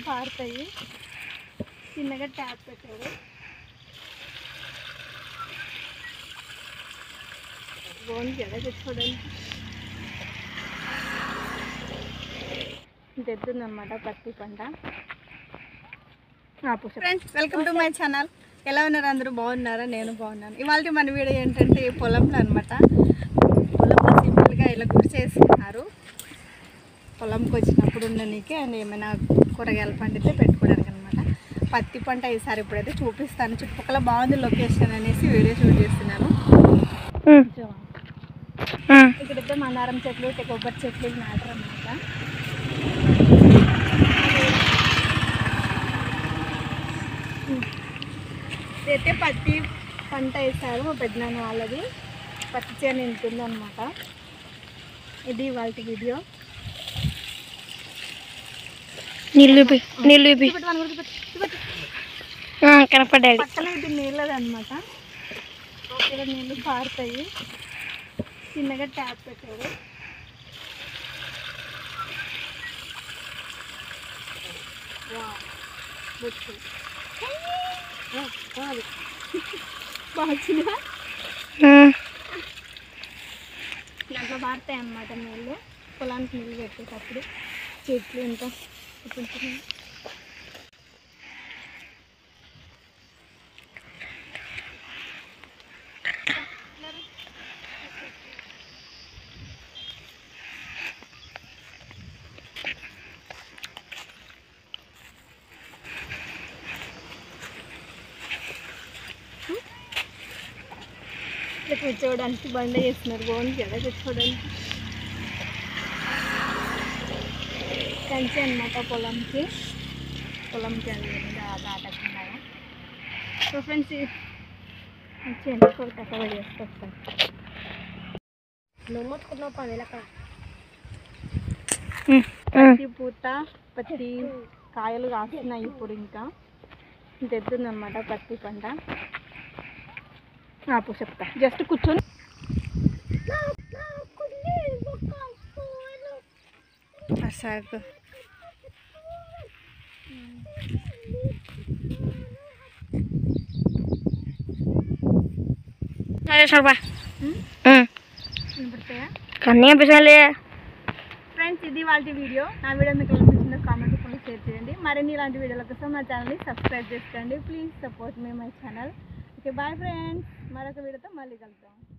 పారుతాయి చిన్నగా ట్యాప్ పెట్టాడు బాగుంది కదా చూడండి తెద్దుందనమాట పత్తి పంట friends welcome to my channel ఎలా ఉన్నారు అందరూ బాగున్నారా నేను బాగున్నాను ఇవాళ మన వీడియో ఏంటంటే పొలంలో అనమాట పొలంలో సింపుల్గా ఇలా గుడిసేసుకున్నారు పొలంకి వచ్చినప్పుడు ఉండడానికి అండ్ ఏమైనా కూరగాయలు పండితే పెట్టుకోవడానికి అనమాట పత్తి పంట ఈసారి ఇప్పుడైతే చూపిస్తాను చుట్టుపక్కల బాగుంది లొకేషన్ అనేసి వీడియో షూట్ చేస్తున్నాను ఇక్కడైతే మందారం చెట్లు ఇట్లా కొబ్బరి చెట్లు ఇవి నాటారు అనమాట ఇదైతే పత్తి పంట వేసారు మా పెద్దనాన్న వాళ్ళది పత్తి చేను నింటుంది అనమాట ఇది వాళ్ళ వీడియో నీళ్ళు నీళ్ళు చూపెట్టు, వాళ్ళని కూడా చూపెట్టు, చూపెట్టు. కనపడ్డాడు పక్కన ఇది నీళ్ళది అనమాట ఇక్కడ నీళ్ళు పారుతాయి చిన్నగా ట్యాప్ పెట్టాడు వావ్, beautiful. వావ్, బాగుంది. బాగా వచ్చిందా దాంట్లో పారుతాయి అన్నమాట నీళ్ళు పొలానికి నీళ్ళు పెట్టేటప్పుడు చెట్లు ఇంకా కొంచెం ఇట్లా కూర్చోవడానికి బండ చేస్తున్నారు బాగుంది కదా కూర్చోవడానికి కంచి అనమాట పొలంకి పొలంకి అది దాటకుండా సో ఫ్రెండ్స్ మంచి ఎండుకోరు కట్టవ చేసుకొస్తాను నువ్వు ముట్టుకున్నావు పని పత్తి పూత పత్తి కాయలు కాస్తున్నాయి ఇప్పుడు ఇంకా తెద్దుందన్నమాట పత్తి పంట ఆపు చెప్తా జస్ట్ కూర్చొని అసాకు అదే సర్బా వినపడతాయా కన్నీ అనిపిస్తాలే ఫ్రెండ్స్ ఇది వాళ్ళ వీడియో నా వీడియో మీకు అనిపించిందో కామెంట్ రూపంలో షేర్ చేయండి మరిన్ని ఇలాంటి వీడియోల కోసం మా ఛానల్ని సబ్స్క్రైబ్ చేసుకోండి please support me my channel okay bye friends మరొక వీడియోతో మళ్ళీ కలుద్దాం